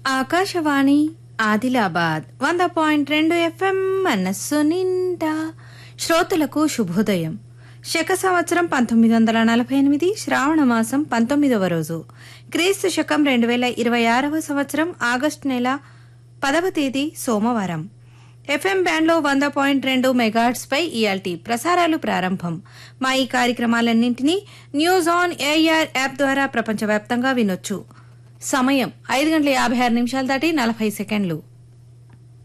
ఆకాశవాణి ఆదిలాబాద్ వంద పాయింట్ రెండు ఎఫ్ఎం మనస్సు నిండా శ్రోతలకు శుభోదయం శక సంవత్సరం పంతొమ్మిది వందల నలభై ఎనిమిది శ్రావణ మాసం పంతొమ్మిదవ రోజు క్రీస్తు శకం రెండు వేల ఇరవై ఆరవ సంవత్సరం ఆగస్టు నెల పదవ తేదీ సోమవారం ఎఫ్ఎం బ్యాండ్లో వంద పాయింట్ రెండు మెగాట్స్ పై ఇయాల్టీ ప్రసారాలు ప్రారంభం మా ఈ కార్యక్రమాలన్నింటినీ న్యూస్ ఆన్ ఏఆర్ యాప్ ద్వారా ప్రపంచవ్యాప్తంగా వినొచ్చు సమయం ఐదు గంటల యాభై ఆరు నిమిషాలు దాటి నలభై సెకండ్లు